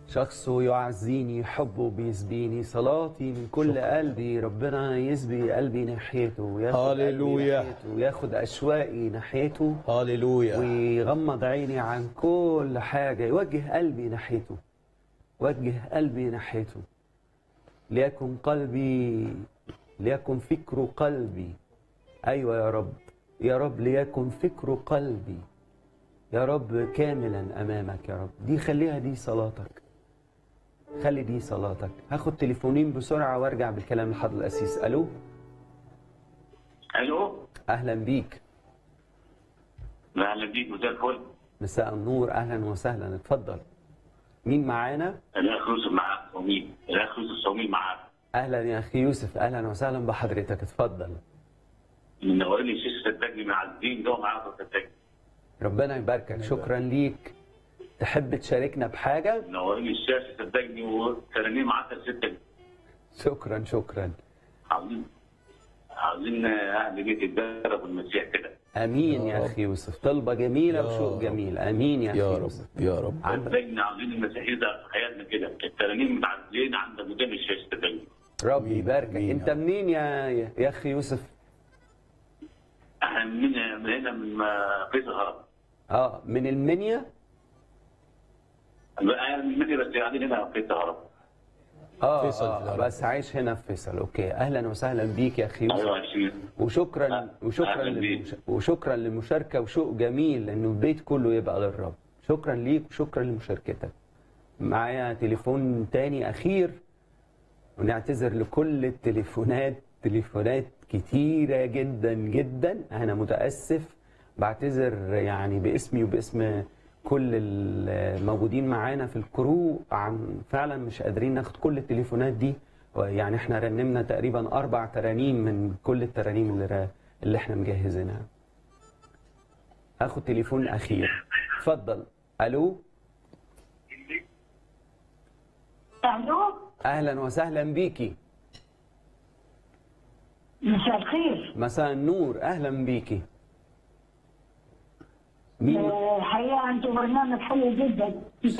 شخصه يعزيني حبه بيسبيني صلاتي من كل قلبي ربنا يسبي قلبي ناحيته وياخد قلبي هاليلويا. ناحيته وياخد أشواقي ناحيته هاليلويا ويغمض عيني عن كل حاجة يوجه قلبي ناحيته وجه قلبي ناحيته ليكن قلبي ليكن فكر قلبي أيوة يا رب يا رب ليكن فكر قلبي يا رب كاملا أمامك يا رب دي خليها دي صلاتك خلي دي صلاتك هاخد تليفونين بسرعة وارجع بالكلام لحضر الأسيس ألو الو أهلا بيك اهلا بيك مساء الفل مساء النور أهلا وسهلا اتفضل مين معانا؟ الاخ يوسف معاك صوميل الاخ يوسف صوميل معاك اهلا يا اخي يوسف اهلا وسهلا بحضرتك اتفضل من نورني الشيخ صدقني مع الدين ده معاك صدقني ربنا يباركك شكرا ليك تحب تشاركنا بحاجه نورني الشاشه صدقني وترانيم معاك ستة شكرا شكرا عاوزين عاوزين اهل بيت الدار والمسيح كده امين يا يا اخي يوسف طلبه جميله يا وشوق رب. جميل امين يا يا اخي رب يوسف يا رب عندك صدقني عاوزين المسيحيه ده في حياتنا كده الترانيم متعدلين عند قدام الشاشه صدقني رب أمين، يباركك أمين انت يا رب. منين يا يا اخي يوسف احنا من من هنا من فيصل هرم اه من المنيا انا من مدري بس قاعدين هنا في فيصل هرم اه, فيصل في آه العراق. بس عايش هنا في فيصل اوكي اهلا وسهلا بيك يا اخي يوسف ايوه يا شيخ وشكرا أهلا وشكرا بيك. للمش... وشكرا للمشاركه وشوق جميل انه البيت كله يبقى للرب شكرا ليك وشكرا لمشاركتك معايا تليفون تاني اخير ونعتذر لكل التليفونات تليفونات كتيره جدا جدا انا متاسف بعتذر يعني باسمي وباسم كل الموجودين معانا في الكرو عن فعلا مش قادرين ناخد كل التليفونات دي يعني احنا رنمنا تقريبا اربع ترانيم من كل الترانيم اللي را- اللي احنا مجهزينها هاخد تليفون اخير اتفضل الو الو اهلا وسهلا بيكي مساء الخير مساء النور اهلا بيكي مين آه، الحقيقه انتم برنامج حلو جدا